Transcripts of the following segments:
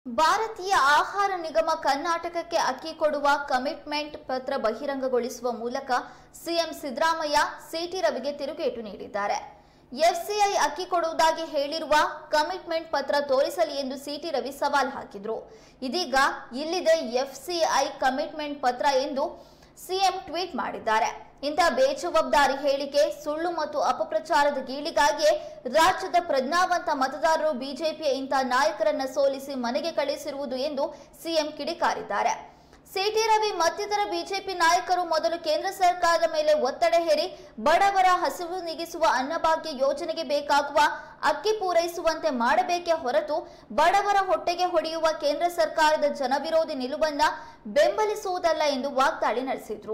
ಭಾರತೀಯ ಆಹಾರ ನಿಗಮ ಕರ್ನಾಟಕಕ್ಕೆ ಅಕ್ಕಿ ಕೊಡುವ ಕಮಿಟ್ಮೆಂಟ್ ಪತ್ರ ಬಹಿರಂಗಗೊಳಿಸುವ ಮೂಲಕ ಸಿಎಂ ಸಿದ್ದರಾಮಯ್ಯ ಸಿಟಿ ರವಿಗೆ ತಿರುಗೇಟು ನೀಡಿದ್ದಾರೆ ಎಫ್ಸಿಐ ಅಕ್ಕಿ ಕೊಡುವುದಾಗಿ ಹೇಳಿರುವ ಕಮಿಟ್ಮೆಂಟ್ ಪತ್ರ ತೋರಿಸಲಿ ಎಂದು ಸಿಟಿ ರವಿ ಸವಾಲ್ ಹಾಕಿದ್ರು ಇದೀಗ ಇಲ್ಲಿದೆ ಎಫ್ಸಿಐ ಕಮಿಟ್ಮೆಂಟ್ ಪತ್ರ ಎಂದು ಸಿಎಂ ಟ್ವೀಟ್ ಮಾಡಿದ್ದಾರೆ ಇಂಥ ಬೇಜವಾಬ್ದಾರಿ ಹೇಳಿಕೆ ಸುಳ್ಳು ಮತ್ತು ಅಪಪ್ರಚಾರದ ಗೀಳಿಗಾಗಿಯೇ ರಾಜ್ಯದ ಪ್ರಜ್ಞಾವಂತ ಮತದಾರರು ಬಿಜೆಪಿಯ ಇಂಥ ನಾಯಕರನ್ನ ಸೋಲಿಸಿ ಮನೆಗೆ ಕಳುಹಿಸಿರುವುದು ಎಂದು ಸಿಎಂ ಕಿಡಿಕಾರಿದ್ದಾರೆ ಸಿಟಿ ರವಿ ಮತ್ತಿತರ ಬಿಜೆಪಿ ನಾಯಕರು ಮೊದಲು ಕೇಂದ್ರ ಸರ್ಕಾರದ ಮೇಲೆ ಒತ್ತಡ ಹೇರಿ ಬಡವರ ಹಸಿವು ನೀಗಿಸುವ ಅನ್ನಭಾಗ್ಯ ಯೋಜನೆಗೆ ಬೇಕಾಗುವ ಅಕ್ಕಿ ಪೂರೈಸುವಂತೆ ಮಾಡಬೇಕೇ ಹೊರತು ಬಡವರ ಹೊಟ್ಟೆಗೆ ಹೊಡೆಯುವ ಕೇಂದ್ರ ಸರ್ಕಾರದ ಜನವಿರೋಧಿ ನಿಲುವನ್ನ ಬೆಂಬಲಿಸುವುದಲ್ಲ ಎಂದು ವಾಗ್ದಾಳಿ ನಡೆಸಿದ್ರು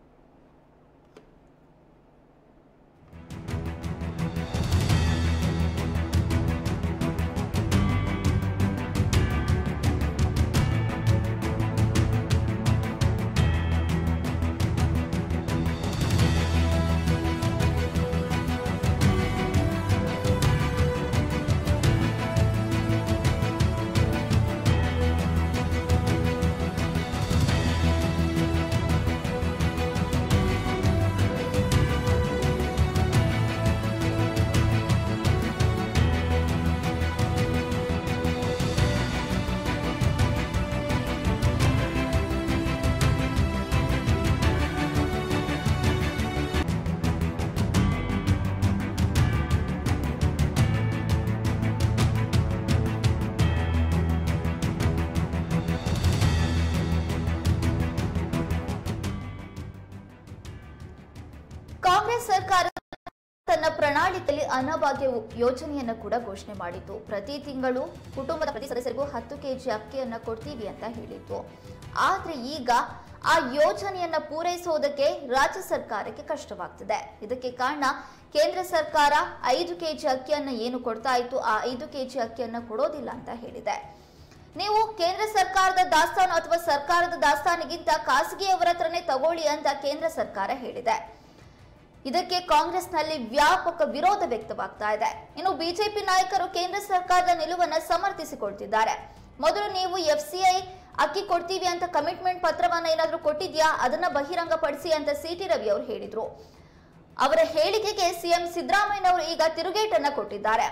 ಕಾಂಗ್ರೆಸ್ ಸರ್ಕಾರ ತನ್ನ ಪ್ರಣಾಳಿಕೆಯಲ್ಲಿ ಅನ್ನಭಾಗ್ಯ ಯೋಜನೆಯನ್ನ ಕೂಡ ಘೋಷಣೆ ಮಾಡಿತ್ತು ಪ್ರತಿ ತಿಂಗಳು ಕುಟುಂಬದ ಪ್ರತಿ ಸದಸ್ಯರಿಗೂ ಹತ್ತು ಕೆಜಿ ಅಕ್ಕಿಯನ್ನ ಕೊಡ್ತೀವಿ ಅಂತ ಹೇಳಿತ್ತು ಆದ್ರೆ ಈಗ ಆ ಯೋಜನೆಯನ್ನ ಪೂರೈಸೋದಕ್ಕೆ ರಾಜ್ಯ ಸರ್ಕಾರಕ್ಕೆ ಕಷ್ಟವಾಗ್ತಿದೆ ಇದಕ್ಕೆ ಕಾರಣ ಕೇಂದ್ರ ಸರ್ಕಾರ ಐದು ಕೆಜಿ ಅಕ್ಕಿಯನ್ನ ಏನು ಕೊಡ್ತಾ ಇತ್ತು ಆ ಐದು ಕೆಜಿ ಅಕ್ಕಿಯನ್ನ ಕೊಡೋದಿಲ್ಲ ಅಂತ ಹೇಳಿದೆ ನೀವು ಕೇಂದ್ರ ಸರ್ಕಾರದ ದಾಸ್ತಾನು ಅಥವಾ ಸರ್ಕಾರದ ದಾಸ್ತಾನಿಗಿಂತ ಖಾಸಗಿಯವರ ಹತ್ರನೇ ತಗೊಳ್ಳಿ ಅಂತ ಕೇಂದ್ರ ಸರ್ಕಾರ ಹೇಳಿದೆ ಇದಕ್ಕೆ ಕಾಂಗ್ರೆಸ್ನಲ್ಲಿ ವ್ಯಾಪಕ ವಿರೋಧ ವ್ಯಕ್ತವಾಗ್ತಾ ಇದೆ ಇನ್ನು ಬಿಜೆಪಿ ನಾಯಕರು ಕೇಂದ್ರ ಸರ್ಕಾರದ ನಿಲುವನ್ನ ಸಮರ್ಥಿಸಿಕೊಳ್ತಿದ್ದಾರೆ ಮೊದಲು ನೀವು ಎಫ್ಸಿಐ ಅಕ್ಕಿ ಕೊಡ್ತೀವಿ ಅಂತ ಕಮಿಟ್ಮೆಂಟ್ ಪತ್ರವನ್ನ ಏನಾದ್ರೂ ಕೊಟ್ಟಿದ್ಯಾ ಅದನ್ನ ಬಹಿರಂಗಪಡಿಸಿ ಅಂತ ಸಿಟಿ ರವಿ ಅವರು ಹೇಳಿದ್ರು ಅವರ ಹೇಳಿಕೆಗೆ ಸಿಎಂ ಸಿದ್ದರಾಮಯ್ಯನವರು ಈಗ ತಿರುಗೇಟನ್ನ ಕೊಟ್ಟಿದ್ದಾರೆ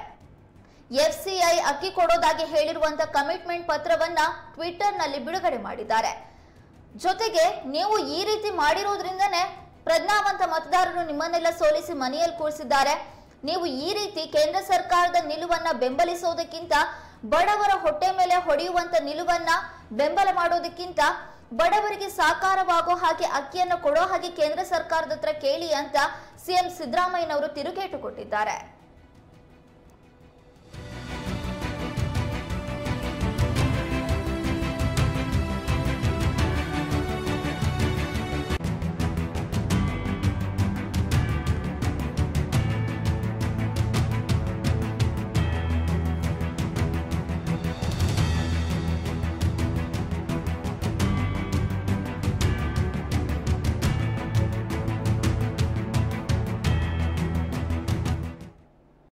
ಎಫ್ಸಿಐ ಅಕ್ಕಿ ಕೊಡೋದಾಗಿ ಹೇಳಿರುವಂತ ಕಮಿಟ್ಮೆಂಟ್ ಪತ್ರವನ್ನ ಟ್ವಿಟರ್ ನಲ್ಲಿ ಬಿಡುಗಡೆ ಮಾಡಿದ್ದಾರೆ ಜೊತೆಗೆ ನೀವು ಈ ರೀತಿ ಮಾಡಿರೋದ್ರಿಂದನೇ ಪ್ರಜ್ಞಾವಂತ ಮತದಾರರು ನಿಮ್ಮನ್ನೆಲ್ಲ ಸೋಲಿಸಿ ಮನೆಯಲ್ಲಿ ಕೂರಿಸಿದ್ದಾರೆ ನೀವು ಈ ರೀತಿ ಕೇಂದ್ರ ಸರ್ಕಾರದ ನಿಲುವನ್ನ ಬೆಂಬಲಿಸೋದಕ್ಕಿಂತ ಬಡವರ ಹೊಟ್ಟೆ ಮೇಲೆ ಹೊಡೆಯುವಂತ ನಿಲುವನ್ನ ಬೆಂಬಲ ಮಾಡೋದಕ್ಕಿಂತ ಬಡವರಿಗೆ ಸಾಕಾರವಾಗೋ ಹಾಗೆ ಅಕ್ಕಿಯನ್ನು ಕೊಡೋ ಹಾಗೆ ಕೇಂದ್ರ ಸರ್ಕಾರದ ಹತ್ರ ಕೇಳಿ ಅಂತ ಸಿಎಂ ಸಿದ್ದರಾಮಯ್ಯನವರು ತಿರುಗೇಟು ಕೊಟ್ಟಿದ್ದಾರೆ